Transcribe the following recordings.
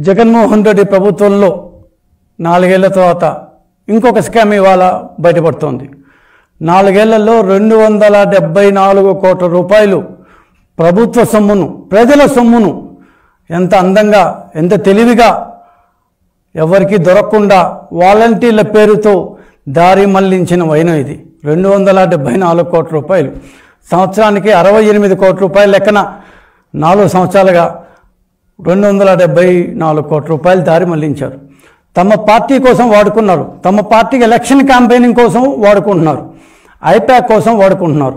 జగన్మోహన్ రెడ్డి ప్రభుత్వంలో నాలుగేళ్ల తర్వాత ఇంకొక స్కామ్ ఇవాళ బయటపడుతోంది నాలుగేళ్లలో రెండు వందల డెబ్బై నాలుగు కోట్ల రూపాయలు ప్రభుత్వ సొమ్మును ప్రజల సొమ్మును ఎంత అందంగా ఎంత తెలివిగా ఎవరికి దొరకకుండా వాలంటీర్ల పేరుతో దారి మళ్లించిన వైనం ఇది రెండు వందల డెబ్బై నాలుగు కోట్ల రూపాయలు సంవత్సరానికి అరవై ఎనిమిది కోట్ల రూపాయల లెక్కన నాలుగు సంవత్సరాలుగా రెండు వందల డెబ్బై నాలుగు కోట్ల రూపాయలు దారి మళ్లించారు తమ పార్టీ కోసం వాడుకున్నారు తమ పార్టీకి ఎలక్షన్ క్యాంపెయినింగ్ కోసం వాడుకుంటున్నారు ఐప్యాక్ కోసం వాడుకుంటున్నారు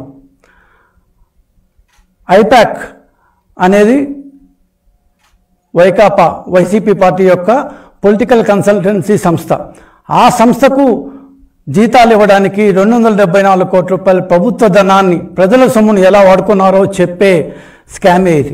ఐప్యాక్ అనేది వైకాపా వైసీపీ పార్టీ యొక్క పొలిటికల్ కన్సల్టెన్సీ సంస్థ ఆ సంస్థకు జీతాలు ఇవ్వడానికి రెండు వందల డెబ్బై నాలుగు కోట్ల రూపాయల ప్రభుత్వ ధనాన్ని ప్రజల సొమ్మును ఎలా వాడుకున్నారో చెప్పే స్కామే ఇది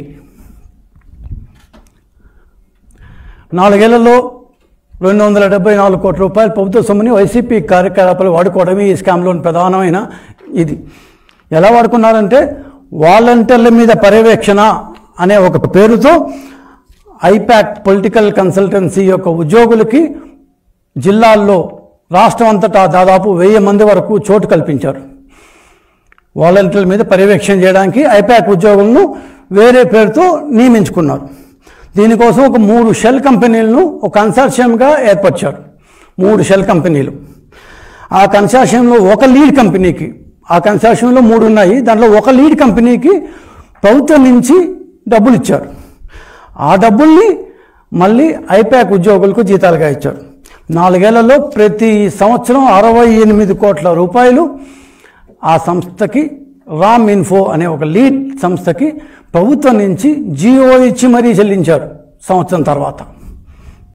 నాలుగేళ్లలో రెండు వందల డెబ్బై నాలుగు కోట్ల రూపాయల ప్రభుత్వ సొమ్ముని వైసీపీ కార్యకలాపాలు వాడుకోవడమే ఈ స్కామ్లోని ప్రధానమైన ఇది ఎలా వాడుకున్నారంటే వాలంటీర్ల మీద పర్యవేక్షణ అనే ఒక పేరుతో ఐపాక్ పొలిటికల్ కన్సల్టెన్సీ యొక్క ఉద్యోగులకి జిల్లాల్లో రాష్ట్రం అంతటా దాదాపు వెయ్యి మంది వరకు చోటు కల్పించారు వాలంటీర్ల మీద పర్యవేక్షణ చేయడానికి ఐపాక్ ఉద్యోగులను వేరే పేరుతో నియమించుకున్నారు దీనికోసం ఒక మూడు షెల్ కంపెనీలను ఒక కన్సార్షియంగా ఏర్పరిచారు మూడు షెల్ కంపెనీలు ఆ కన్సార్షియంలో ఒక లీడ్ కంపెనీకి ఆ కన్సార్షియంలో మూడు ఉన్నాయి దాంట్లో ఒక లీడ్ కంపెనీకి ప్రభుత్వం నుంచి డబ్బులు ఇచ్చారు ఆ డబ్బుల్ని మళ్ళీ ఐపాక్ ఉద్యోగులకు జీతాలుగా ఇచ్చారు నాలుగేళ్లలో ప్రతి సంవత్సరం అరవై ఎనిమిది కోట్ల రూపాయలు ఆ సంస్థకి రామ్ ఇన్ఫో అనే ఒక లీడ్ సంస్థకి ప్రభుత్వం నుంచి జియో ఇచ్చి మరీ చెల్లించారు సంవత్సరం తర్వాత